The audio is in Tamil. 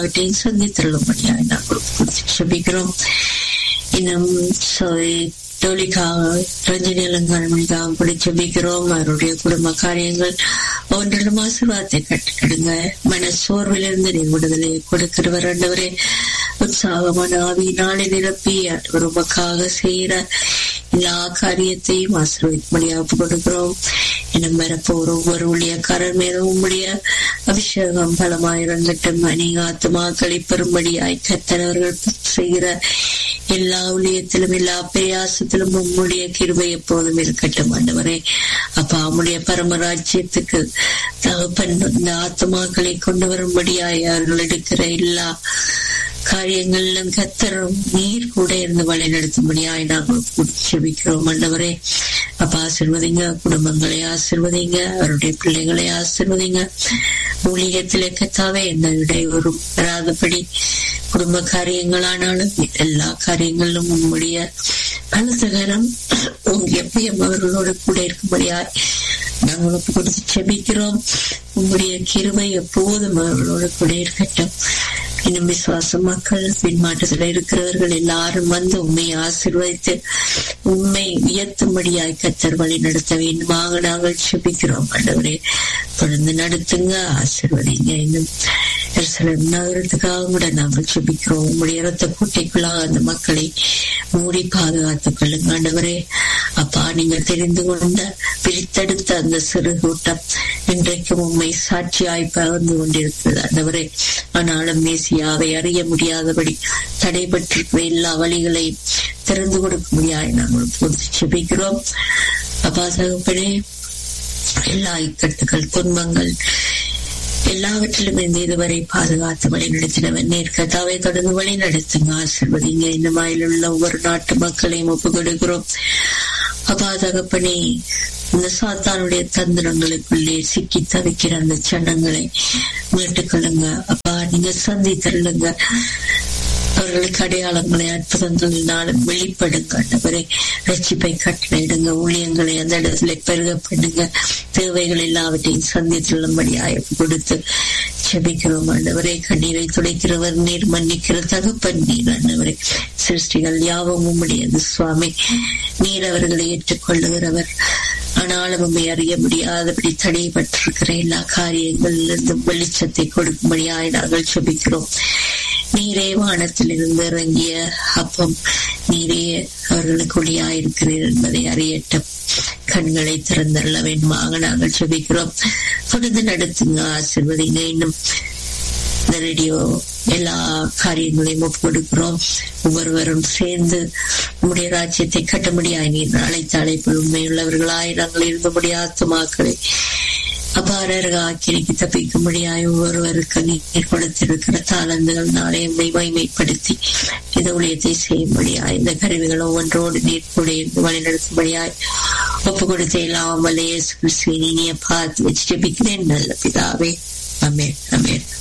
எல்லாவற்றையும் சந்தித்துள்ளபடியாக நாங்கள் ஜெபிக்கிறோம் இன்னும் தோழிக்காக ரஞ்சனி அலங்காரமணிக்காக கூட ஜெபிக்கிறோம் அவருடைய குடும்ப காரியங்கள் ஒன்றிலும் ஆசீர்வாதத்தை கட்டிடுங்க மன சோர்விலிருந்து நீ விடுதலை கொடுக்கிறவர் ஆண்டவரே உற்சாகமான ஆவியினாலே நிரப்பி ஆண்டவர் உமக்காக செய்கிற எல்லா காரியத்தையும் ஆசீர்வதிக்கும்படியாக கொடுக்கிறோம் இன்னும் வரப்போற ஒவ்வொரு ஊழியக்காரர் மீதும் உம்முடைய அபிஷேகம் பலமாயிரங்கட்டும் அநேக ஆத்மாக்களை பெறும்படியாய் கத்தனவர்கள் செய்கிற எல்லா ஊழியத்திலும் எல்லா பிரயாசத்திலும் உம்முடைய கிருபை எப்போதும் இருக்கட்டும் ஆண்டவரே அப்ப அவனுடைய பரமராஜ்யத்துக்கு தகப்பன் இந்த ஆத்மாக்களை கொண்டு வரும்படியாய் அவர்கள் எடுக்கிற எல்லா காரியங்களிலும் கத்தரும் நீர் கூட இருந்து வழி நடத்தும்படியாய் நாங்கள் செபிக்கிறோம் ஆண்டவரே அப்ப ஆசிர்வதிங்க குடும்பங்களை ஆசிர்வதிங்க அவருடைய பிள்ளைகளை ஆசிர்வதிங்க ஊழியத்திலே கத்தாவே எந்த இடையூறும் வராதபடி குடும்ப காரியங்களானாலும் எல்லா காரியங்களிலும் உம்முடைய பலசகரம் உங்க எப்பயும் அவர்களோடு கூட இருக்கும்படியாய் நாங்கள் ஒப்பு கொடுத்து செபிக்கிறோம் உங்களுடைய கிருமை எப்போதும் அவர்களோடு கூட இருக்கட்டும் இன்னும் விசுவாச மக்கள் பின்மாற்றத்தில் இருக்கிறவர்கள் எல்லாரும் வந்து உண்மை ஆசிர்வதித்து உண்மை உயர்த்தும்படியாய் கத்தர் வழி நடத்த வேண்டுமாக நாங்கள் செபிக்கிறோம் ஆண்டவரே தொடர்ந்து நடத்துங்க ஆசிர்வதிங்க இன்னும் எருசலேம் நகரத்துக்காக கூட நாங்கள் செபிக்கிறோம் உங்களுடைய இரத்த கூட்டைக்குள்ளாக அந்த மக்களை மூடி பாதுகாத்துக் கொள்ளுங்க ஆண்டவரே அப்பா நீங்கள் தெரிந்து கொண்ட பிரித்தெடுத்த அந்த சிறு கூட்டம் இன்றைக்கும் உண்மை சாட்சியாய் பகிர்ந்து கொண்டிருக்கிறது ஆண்டவரே ஆனாலும் மேசியாவை அறிய முடியாதபடி தடைபட்டிருக்கிற எல்லா வழிகளையும் திறந்து கொடுக்க முடியாது நாங்கள் பொறுத்து செபிக்கிறோம் அப்பா தகப்பனே எல்லா இக்கட்டுகள் துன்பங்கள் எல்லாவற்றிலும் இந்த இதுவரை பாதுகாத்து வழி நடத்தினவன் நேர்கதாவை தொடர்ந்து வழி நடத்துங்க ஆசிர்வதிங்க இந்த மாயில் உள்ள ஒவ்வொரு நாட்டு மக்களையும் ஒப்பு கொடுக்கிறோம் அப்பா தகப்பனே இந்த சாத்தானுடைய தந்திரங்களுக்குள்ளே சிக்கி தவிக்கிற அந்த சண்டங்களை மீட்டுக்கொள்ளுங்க அப்பா நீங்க சந்தி தள்ளுங்க அவர்களுக்கு அடையாளங்களை அற்புதங்களினாலும் வெளிப்படுங்க ஆண்டவரை ரட்சிப்பை கட்டளையிடுங்க ஊழியங்களை அந்த இடத்துல பெருக பண்ணுங்க தேவைகள் எல்லாவற்றையும் சந்தித்துள்ளபடி அழைப்பு கொடுத்து செபிக்கிறோம் ஆண்டவரை கண்ணீரை துடைக்கிறவர் நீர் மன்னிக்கிற தகப்பன் நீர் ஆண்டவரை சிருஷ்டிகள் யாவும் உம்முடையது சுவாமி நீர் அவர்களை ஏற்றுக்கொள்ளுகிறவர் ஆனாலும் உண்மை அறிய முடியாதபடி தடைபட்டிருக்கிற எல்லா காரியங்களிலிருந்தும் வெளிச்சத்தை கொடுக்கும்படியாய் நாங்கள் செபிக்கிறோம் நீரே வானத்தில் இருந்து இறங்கிய அப்பம் நீரே அவர்களுக்கு ஒளியாயிருக்கிறீர் என்பதை அறியட்டும் கண்களை திறந்தள்ள வேண்டுமாக நாங்கள் செபிக்கிறோம் தொடர்ந்து நடத்துங்க ஆசிர்வதிங்க இன்னும் இந்த ரேடியோ எல்லா காரியங்களையும் ஒப்பு கொடுக்கிறோம் ஒவ்வொருவரும் சேர்ந்து உங்களுடைய ராஜ்யத்தை கட்ட முடியாது நீர் அழைத்த அழைப்பில் உண்மையுள்ளவர்களாய் நாங்கள் இருந்த முடியாத மாக்களை அபாரக ஆக்கிரிக்கு தப்பிக்கும்படியாய் ஒவ்வொருவருக்கு நீர் கொடுத்திருக்கிற தாளந்துகள் நாளை உண்மை மைமைப்படுத்தி இந்த ஊழியத்தை செய்யும்படியாய் இந்த கருவிகள் ஒவ்வொன்றோடு நீர் கூட இருந்து வழிநடத்தும்படியாய் ஒப்பு கொடுத்த எல்லாம் வல்ல இயேசு கிறிஸ்துவின் இனிய பார்த்து வச்சு ஜெபிக்கிறேன் நல்ல பிதாவே அமேன் அமேன்